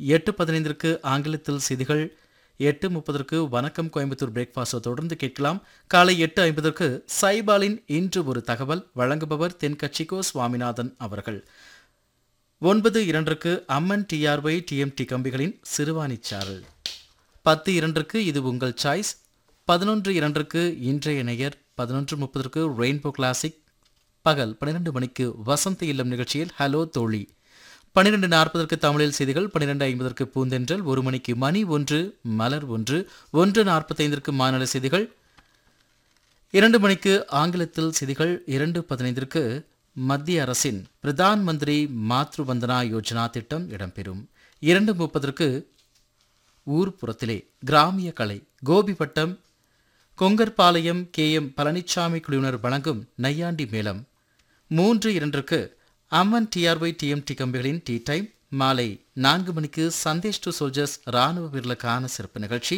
எட்டு பதினைந்திற்கு ஆங்கிலத்தில் செய்திகள் எட்டு முப்பதற்கு வணக்கம் கோயம்புத்தூர் பிரேக்ஃபாஸ்டை தொடர்ந்து கேட்கலாம் காலை எட்டு ஐம்பதற்கு சைபாலின் இன்று ஒரு தகவல் வழங்குபவர் தென்கட்சிகோ சுவாமிநாதன் அவர்கள் ஒன்பது இரண்டுக்கு அம்மன் டிஆர்ஒய் டிஎம்டி கம்பிகளின் சிறுவாணிச்சாரல் பத்து இரண்டுக்கு இது உங்கள் சாய்ஸ் பதினொன்று இரண்டுக்கு இன்றைய நேயர் பதினொன்று முப்பதற்கு ரெயின்போ கிளாசிக் பகல் பன்னிரண்டு மணிக்கு வசந்த இல்லம் நிகழ்ச்சியில் ஹலோ தோழி பன்னிரெண்டு நாற்பதற்கு தமிழில் செய்திகள் பன்னிரெண்டு ஐம்பதற்கு பூந்தென்றல் ஒரு மணிக்கு மணி ஒன்று மலர் ஒன்று ஒன்று நாற்பத்தைந்திற்கு மாநில செய்திகள் இரண்டு மணிக்கு ஆங்கிலத்தில் செய்திகள் இரண்டு பதினைந்திற்கு மத்திய அரசின் பிரதான் மந்திரி மாத்ரு வந்தனா யோஜனா திட்டம் இடம்பெறும் இரண்டு முப்பதற்கு ஊர்ப்புறத்திலே கிராமிய கலை கோபிப்பட்டம் கொங்கர்பாளையம் கே எம் பழனிச்சாமி குழுவினர் வழங்கும் நையாண்டி மேளம் மூன்று இரண்டுக்கு அம்மன் டிஆர்ஒய் டிஎம்டி கம்பிகளின் டீ டைம் மாலை நான்கு மணிக்கு சந்தேஷ் டு சோல்ஜர்ஸ் ராணுவ வீரர்களுக்கான சிறப்பு நிகழ்ச்சி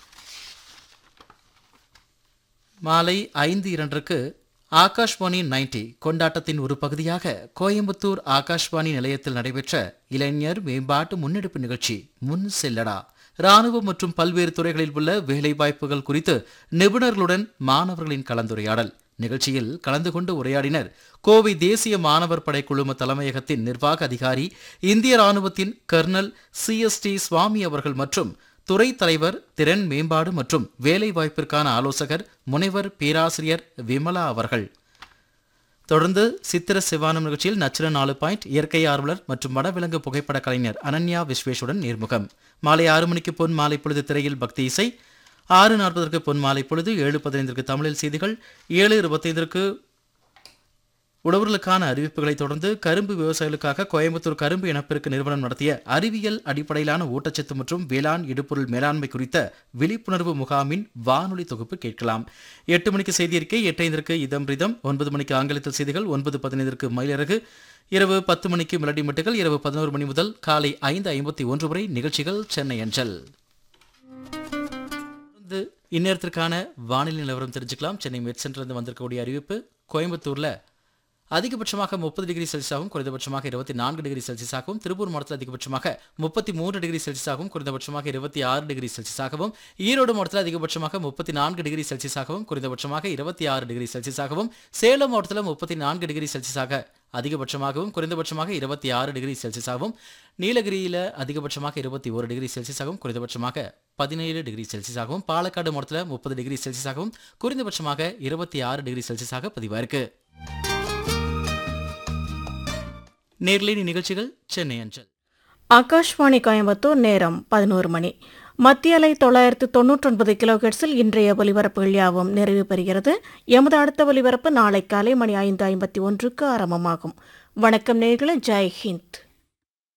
மாலை ஐந்து இரண்டுக்கு ஆகாஷ்வாணி நைன்டி கொண்டாட்டத்தின் ஒரு பகுதியாக கோயம்புத்தூர் ஆகாஷ்வாணி நிலையத்தில் நடைபெற்ற இளைஞர் மேம்பாட்டு முன்னெடுப்பு நிகழ்ச்சி முன் செல்லடா ராணுவம் மற்றும் பல்வேறு துறைகளில் உள்ள வேலைவாய்ப்புகள் குறித்து நிபுணர்களுடன் மாணவர்களின் கலந்துரையாடல் நிகழ்ச்சியில் கலந்து கொண்டு உரையாடினர் கோவை தேசிய மாணவர் படை குழும தலைமையகத்தின் நிர்வாக அதிகாரி இந்திய ராணுவத்தின் கர்னல் சிஎஸ்டி சுவாமி அவர்கள் மற்றும் துறை தலைவர் திறன் மேம்பாடு மற்றும் வேலைவாய்ப்பிற்கான ஆலோசகர் முனைவர் பேராசிரியர் விமலா அவர்கள் தொடர்ந்து சித்திர சிவானம் நிகழ்ச்சியில் நச்சிர நாலு பாயிண்ட் இயற்கை ஆர்வலர் மற்றும் வனவிலங்கு புகைப்பட கலைஞர் அனன்யா விஸ்வேஷுடன் நேர்முகம் மாலை ஆறு மணிக்கு பொன் மாலை பொழுது திரையில் பக்தி இசை ஆறு நாற்பதற்கு பொன் மாலை பொழுது ஏழு பதினைந்திற்கு தமிழில் செய்திகள் ஏழு இருபத்தைந்திற்கு உழவர்களுக்கான அறிவிப்புகளை தொடர்ந்து கரும்பு விவசாயிகளுக்காக கோயம்புத்தூர் கரும்பு இனப்பெருக்கு நிறுவனம் நடத்திய அறிவியல் அடிப்படையிலான ஊட்டச்சத்து மற்றும் வேளாண் இடுபொருள் மேலாண்மை குறித்த விழிப்புணர்வு முகாமின் வானொலி தொகுப்பு கேட்கலாம் எட்டு மணிக்கு செய்தி அறிக்கை எட்டு ஐந்திற்கு இதம் ரிதம் ஒன்பது மணிக்கு ஆங்கிலத்தில் செய்திகள் ஒன்பது பதினைந்திற்கு மயிலிறகு இரவு பத்து மணிக்கு மிலடி மட்டுகள் இரவு பதினோரு மணி முதல் காலை ஐந்து ஐம்பத்தி ஒன்று வரை நிகழ்ச்சிகள் சென்னை அஞ்சல் தொடர்ந்து இந்நேரத்திற்கான வானிலை நிலவரம் தெரிஞ்சுக்கலாம் சென்னை மெட் சென்டர்லேருந்து வந்திருக்கக்கூடிய அறிவிப்பு கோயம்புத்தூர்ல அதிகபட்சமாக முப்பது டிகிரி செல்சியஸாகவும் குறைந்தபட்சமாக இருபத்தி நான்கு டிகிரி செல்சியஸாகவும் திருப்பூர் மாவட்டத்தில் அதிகபட்சமாக முப்பத்தி மூன்று டிகிரி செல்சியஸாகவும் குறைந்தபட்சமாக இருபத்தி ஆறு டிகிரி செல்சியஸாகவும் ஈரோடு மாவட்டத்தில் அதிகபட்சமாக முப்பத்தி நான்கு டிகிரி செல்சியஸாகவும் குறைந்தபட்சமாக இருபத்தி ஆறு டிகிரி செல்சியஸாகவும் சேலம் மாவட்டத்தில் முப்பத்தி நான்கு டிகிரி செல்சியஸாக அதிகபட்சமாகவும் குறைந்தபட்சமாக இருபத்தி ஆறு டிகிரி செல்சியஸாகவும் நீலகிரியில் அதிகபட்சமாக இருபத்தி ஒரு டிகிரி செல்சியஸாகவும் குறைந்தபட்சமாக பதினேழு டிகிரி செல்சியஸாகவும் பாலக்காடு மாவட்டத்தில் முப்பது டிகிரி செல்சியஸாகவும் குறைந்தபட்சமாக இருபத்தி ஆறு டிகிரி செல்சியஸாக பதிவாயிருக்கு நேர்லேனி நிகழ்ச்சிகள் சென்னை அஞ்சல் ஆகாஷ்வாணி கோயம்புத்தூர் நேரம் பதினோரு மணி மத்திய அலை தொள்ளாயிரத்து தொன்னூற்றொன்பது கிலோஹெட்ஸில் இன்றைய ஒலிபரப்புகள் யாவும் நிறைவு பெறுகிறது எமது அடுத்த ஒலிபரப்பு நாளை காலை மணி ஐந்து ஐம்பத்தி ஒன்றுக்கு ஆரம்பமாகும் வணக்கம் நேர்களே ஜெய் ஹிந்த்